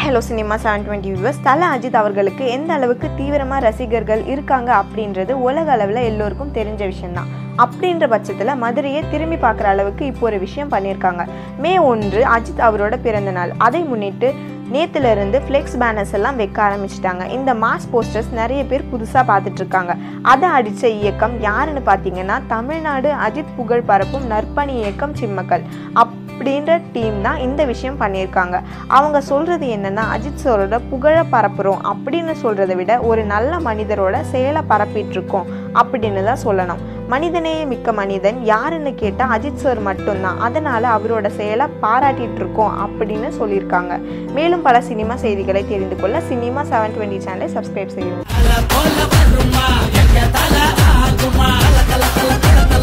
hello cinema seven twenty viewers Thala Ajith அவர்களுக்கு எந்த அளவுக்கு தீவிரமாக ரசிகர்கள் இருக்காங்க அப்படின்றது உலக அளவில் எல்லோருக்கும் தெரிஞ்ச விஷயம்தான் அப்படின்ற பட்சத்தில் மதுரையை திரும்பி பார்க்குற அளவுக்கு இப்போ ஒரு விஷயம் பண்ணியிருக்காங்க மே ஒன்று அஜித் அவரோட பிறந்த நாள் அதை முன்னிட்டு நேத்துல இருந்து ஃப்ளெக்ஸ் பேனர்ஸ் எல்லாம் வைக்க ஆரம்பிச்சிட்டாங்க இந்த மாஸ் போஸ்டர்ஸ் நிறைய பேர் புதுசாக பார்த்துட்டு இருக்காங்க அதை அடித்த இயக்கம் யாருன்னு பார்த்தீங்கன்னா தமிழ்நாடு அஜித் புகழ் பரப்பும் நற்பணி இயக்கம் சிம்மக்கல் அப்படின்ற டீம் தான் இந்த விஷயம் பண்ணியிருக்காங்க அவங்க சொல்கிறது என்னன்னா அஜித் சாரோட புகழை பரப்புகிறோம் அப்படின்னு சொல்கிறத விட ஒரு நல்ல மனிதரோட செயலை பரப்பிட்டு இருக்கோம் அப்படின்னு தான் சொல்லணும் மனிதநேய மிக்க மனிதன் யாருன்னு கேட்டால் அஜித் சார் மட்டும்தான் அதனால் அவரோட செயலை பாராட்டிட்டு இருக்கோம் அப்படின்னு சொல்லியிருக்காங்க மேலும் பல சினிமா செய்திகளை தெரிந்து கொள்ள சினிமா செவன் டுவெண்ட்டி சேனலை சப்ஸ்கிரைப் செய்யவும் தல போல வருமா எங்க தல ஆகுமா தல தல தல தல